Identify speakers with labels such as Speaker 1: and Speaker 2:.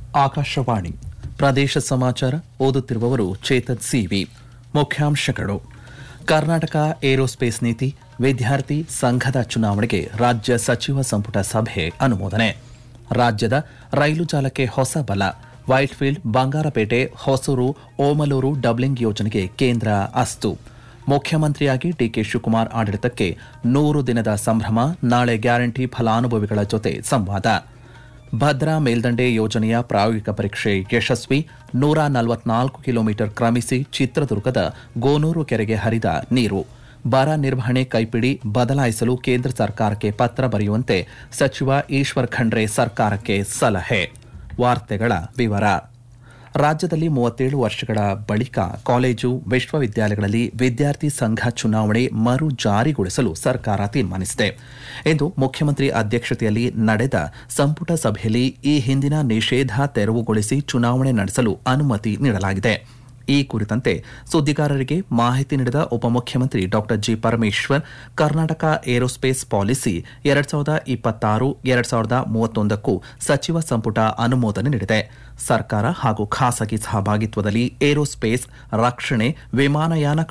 Speaker 1: ಆಕಾಶವಾಣಿ ಪ್ರದೇಶ ಸಮಾಚಾರ ಓದುತ್ತಿರುವವರು ಚೇತನ್ ಸಿವಿ ಮುಖ್ಯಾಂಶಗಳು ಕರ್ನಾಟಕ ಏರೋಸ್ಪೇಸ್ ನೀತಿ ವಿದ್ಯಾರ್ಥಿ ಸಂಘದ ಚುನಾವಣೆಗೆ ರಾಜ್ಯ ಸಚಿವ ಸಂಪುಟ ಸಭೆ ಅನುಮೋದನೆ ರಾಜ್ಯದ ರೈಲು ಜಾಲಕ್ಕೆ ಹೊಸ ಬಲ ವೈಟ್ಫೀಲ್ಡ್ ಬಂಗಾರಪೇಟೆ ಹೊಸೂರು ಓಮಲೂರು ಡಬ್ಲಿಂಗ್ ಯೋಜನೆಗೆ ಕೇಂದ್ರ ಅಸ್ತು ಮುಖ್ಯಮಂತ್ರಿಯಾಗಿ ಡಿಕೆ ಶಿವಕುಮಾರ್ ಆಡಳಿತಕ್ಕೆ ನೂರು ದಿನದ ಸಂಭ್ರಮ ನಾಳೆ ಗ್ಯಾರಂಟಿ ಫಲಾನುಭವಿಗಳ ಜೊತೆ ಸಂವಾದ ಭದ್ರಾ ಮೇಲ್ದಂಡೆ ಯೋಜನೆಯ ಪ್ರಾಯೋಗಿಕ ಪರೀಕ್ಷೆ ಯಶಸ್ವಿ ನೂರ ನಲವತ್ನಾಲ್ಕು ಕಿಲೋಮೀಟರ್ ಕ್ರಮಿಸಿ ಚಿತ್ರದುರ್ಗದ ಗೋನೂರು ಕೆರೆಗೆ ಹರಿದ ನೀರು ಬರ ನಿರ್ವಹಣೆ ಕೈಪಿಡಿ ಬದಲಾಯಿಸಲು ಕೇಂದ್ರ ಸರ್ಕಾರಕ್ಕೆ ಪತ್ರ ಬರೆಯುವಂತೆ ಸಚಿವ ಈಶ್ವರ್ ಖಂಡ್ರೆ ಸರ್ಕಾರಕ್ಕೆ ಸಲಹೆ ವಾರ್ತೆಗಳ ವಿವರ ರಾಜ್ಯದಲ್ಲಿ ಮೂವತ್ತೇಳು ವರ್ಷಗಳ ಬಳಿಕ ಕಾಲೇಜು ವಿಶ್ವವಿದ್ಯಾಲಯಗಳಲ್ಲಿ ವಿದ್ಯಾರ್ಥಿ ಸಂಘ ಚುನಾವಣೆ ಮರು ಜಾರಿಗೊಳಿಸಲು ಸರ್ಕಾರ ತೀರ್ಮಾನಿಸಿದೆ ಎಂದು ಮುಖ್ಯಮಂತ್ರಿ ಅಧ್ಯಕ್ಷತೆಯಲ್ಲಿ ನಡೆದ ಸಂಪುಟ ಸಭೆಯಲ್ಲಿ ಈ ಹಿಂದಿನ ನಿಷೇಧ ತೆರವುಗೊಳಿಸಿ ಚುನಾವಣೆ ನಡೆಸಲು ಅನುಮತಿ ನೀಡಲಾಗಿದೆ ಈ ಕುರಿತಂತೆ ಸುದ್ದಿಗಾರರಿಗೆ ಮಾಹಿತಿ ನೀಡಿದ ಉಪಮುಖ್ಯಮಂತ್ರಿ ಡಾ G Parameshwar Karnataka aerospace policy ಎರಡ್ ಸಾವಿರದ ಇಪ್ಪತ್ತಾರು ಎರಡ್ ಸಾವಿರದ ಮೂವತ್ತೊಂದಕ್ಕೂ ಸಚಿವ ಸಂಪುಟ ಅನುಮೋದನೆ ನೀಡಿದೆ ಸರ್ಕಾರ ಹಾಗೂ ಖಾಸಗಿ ಸಹಭಾಗಿತ್ವದಲ್ಲಿ ಏರೋಸ್ಪೇಸ್ ರಕ್ಷಣೆ ವಿಮಾನಯಾನ